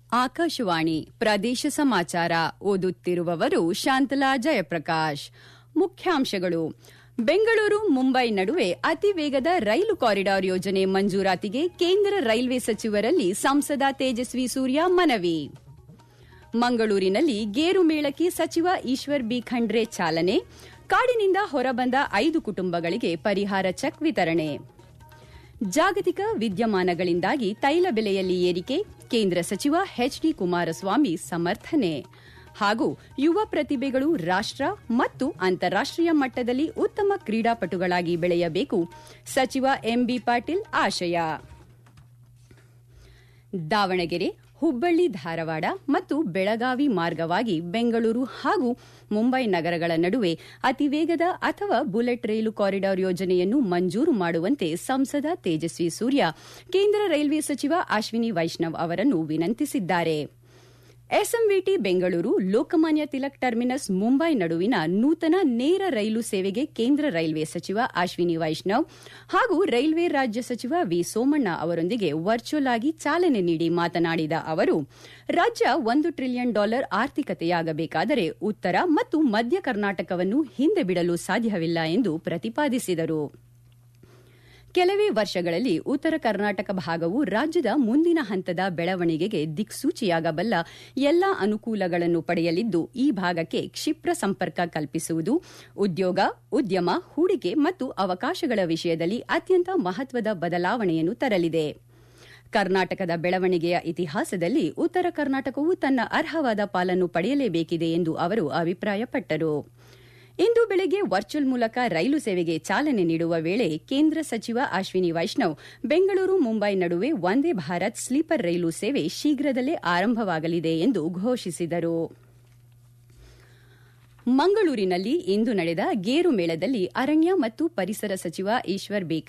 ಆಕಾಶವಾಣಿ ಪ್ರದೇಶ ಸಮಾಚಾರ ಓದುತ್ತಿರುವವರು ಶಾಂತಲಾ ಜಯಪ್ರಕಾಶ್ ಮುಖ್ಯಾಂಶಗಳು ಬೆಂಗಳೂರು ಮುಂಬೈ ನಡುವೆ ಅತಿ ವೇಗದ ರೈಲು ಕಾರಿಡಾರ್ ಯೋಜನೆ ಮಂಜೂರಾತಿಗೆ ಕೇಂದ್ರ ರೈಲ್ವೆ ಸಚಿವರಲ್ಲಿ ಸಂಸದ ತೇಜಸ್ವಿ ಸೂರ್ಯ ಮನವಿ ಮಂಗಳೂರಿನಲ್ಲಿ ಗೇರು ಮೇಳಕ್ಕೆ ಸಚಿವ ಈಶ್ವರ್ ಬಿ ಖಂಡ್ರೆ ಚಾಲನೆ ಕಾಡಿನಿಂದ ಹೊರಬಂದ ಐದು ಕುಟುಂಬಗಳಿಗೆ ಪರಿಹಾರ ಚೆಕ್ ವಿತರಣೆ ಜಾಗತಿಕ ವಿದ್ಯಮಾನಗಳಿಂದಾಗಿ ತೈಲ ಬೆಲೆಯಲ್ಲಿ ಏರಿಕೆ ಕೇಂದ್ರ ಸಚಿವ ಎಚ್ಡಿ ಕುಮಾರಸ್ವಾಮಿ ಸಮರ್ಥನೆ ಹಾಗೂ ಯುವ ಪ್ರತಿಭೆಗಳು ರಾಷ್ಟ ಮತ್ತು ಅಂತಾರಾಷ್ಟೀಯ ಮಟ್ಟದಲ್ಲಿ ಉತ್ತಮ ಕ್ರೀಡಾಪಟುಗಳಾಗಿ ಬೆಳೆಯಬೇಕು ಸಚಿವ ಎಂಬಿ ಪಾಟೀಲ್ ಆಶಯ ದಾವಣಗೆರೆ ಹುಬ್ಬಳ್ಳಿ ಧಾರವಾಡ ಮತ್ತು ಬೆಳಗಾವಿ ಮಾರ್ಗವಾಗಿ ಬೆಂಗಳೂರು ಹಾಗೂ ಮುಂಬೈ ನಗರಗಳ ನಡುವೆ ಅತಿವೇಗದ ಅಥವಾ ಬುಲೆಟ್ ರೈಲು ಕಾರಿಡಾರ್ ಯೋಜನೆಯನ್ನು ಮಂಜೂರು ಮಾಡುವಂತೆ ಸಂಸದ ತೇಜಸ್ವಿ ಸೂರ್ಯ ಕೇಂದ್ರ ರೈಲ್ವೆ ಸಚಿವ ಅಶ್ವಿನಿ ವೈಷ್ಣವ್ ಅವರನ್ನು ವಿನಂತಿಸಿದ್ದಾರೆ ಎಸ್ಎಂವಿಟಿ ಬೆಂಗಳೂರು ಲೋಕಮಾನ್ಯ ತಿಲಕ್ ಟರ್ಮಿನಸ್ ಮುಂಬೈ ನಡುವಿನ ನೂತನ ನೇರ ರೈಲು ಸೇವೆಗೆ ಕೇಂದ್ರ ರೈಲ್ವೆ ಸಚಿವ ಅಶ್ವಿನಿ ವೈಷ್ಣವ್ ಹಾಗೂ ರೈಲ್ವೆ ರಾಜ್ಯ ಸಚಿವ ವಿ ಸೋಮಣ್ಣ ಅವರೊಂದಿಗೆ ವರ್ಚುವಲ್ ಆಗಿ ಚಾಲನೆ ನೀಡಿ ಮಾತನಾಡಿದ ಅವರು ರಾಜ್ಯ ಒಂದು ಟ್ರಿಲಿಯನ್ ಡಾಲರ್ ಆರ್ಥಿಕತೆಯಾಗಬೇಕಾದರೆ ಉತ್ತರ ಮತ್ತು ಮಧ್ಯ ಕರ್ನಾಟಕವನ್ನು ಹಿಂದೆ ಬಿಡಲು ಸಾಧ್ಯವಿಲ್ಲ ಎಂದು ಪ್ರತಿಪಾದಿಸಿದರು ಕೆಲವೇ ವರ್ಷಗಳಲ್ಲಿ ಉತ್ತರ ಕರ್ನಾಟಕ ಭಾಗವು ರಾಜ್ಯದ ಮುಂದಿನ ಹಂತದ ಬೆಳವಣಿಗೆಗೆ ದಿಕ್ಸೂಚಿಯಾಗಬಲ್ಲ ಎಲ್ಲಾ ಅನುಕೂಲಗಳನ್ನು ಪಡೆಯಲಿದ್ದು ಈ ಭಾಗಕ್ಕೆ ಕ್ಷಿಪ್ರ ಸಂಪರ್ಕ ಕಲ್ಪಿಸುವುದು ಉದ್ಯೋಗ ಉದ್ಯಮ ಹೂಡಿಕೆ ಮತ್ತು ಅವಕಾಶಗಳ ವಿಷಯದಲ್ಲಿ ಅತ್ಯಂತ ಮಹತ್ವದ ಬದಲಾವಣೆಯನ್ನು ತರಲಿದೆ ಕರ್ನಾಟಕದ ಬೆಳವಣಿಗೆಯ ಇತಿಹಾಸದಲ್ಲಿ ಉತ್ತರ ಕರ್ನಾಟಕವು ತನ್ನ ಅರ್ಹವಾದ ಪಾಲನ್ನು ಪಡೆಯಲೇಬೇಕಿದೆ ಎಂದು ಅವರು ಅಭಿಪ್ರಾಯಪಟ್ಟರು ಇಂದು ಬೆಳಗ್ಗೆ ವರ್ಚುವಲ್ ಮೂಲಕ ರೈಲು ಸೇವೆಗೆ ಚಾಲನೆ ನೀಡುವ ವೇಳೆ ಕೇಂದ್ರ ಸಚಿವ ಅಶ್ವಿನಿ ವೈಷ್ಣವ್ ಬೆಂಗಳೂರು ಮುಂಬೈ ನಡುವೆ ವಂದೇ ಭಾರತ್ ಸ್ಲೀಪರ್ ರೈಲು ಸೇವೆ ಶೀಘ್ರದಲ್ಲೇ ಆರಂಭವಾಗಲಿದೆ ಎಂದು ಘೋಷಿಸಿದರು ಮಂಗಳೂರಿನಲ್ಲಿ ಇಂದು ನಡೆದ ಗೇರು ಮೇಳದಲ್ಲಿ ಅರಣ್ಯ ಮತ್ತು ಪರಿಸರ ಸಚಿವ ಈಶ್ವರ್ ಬಿ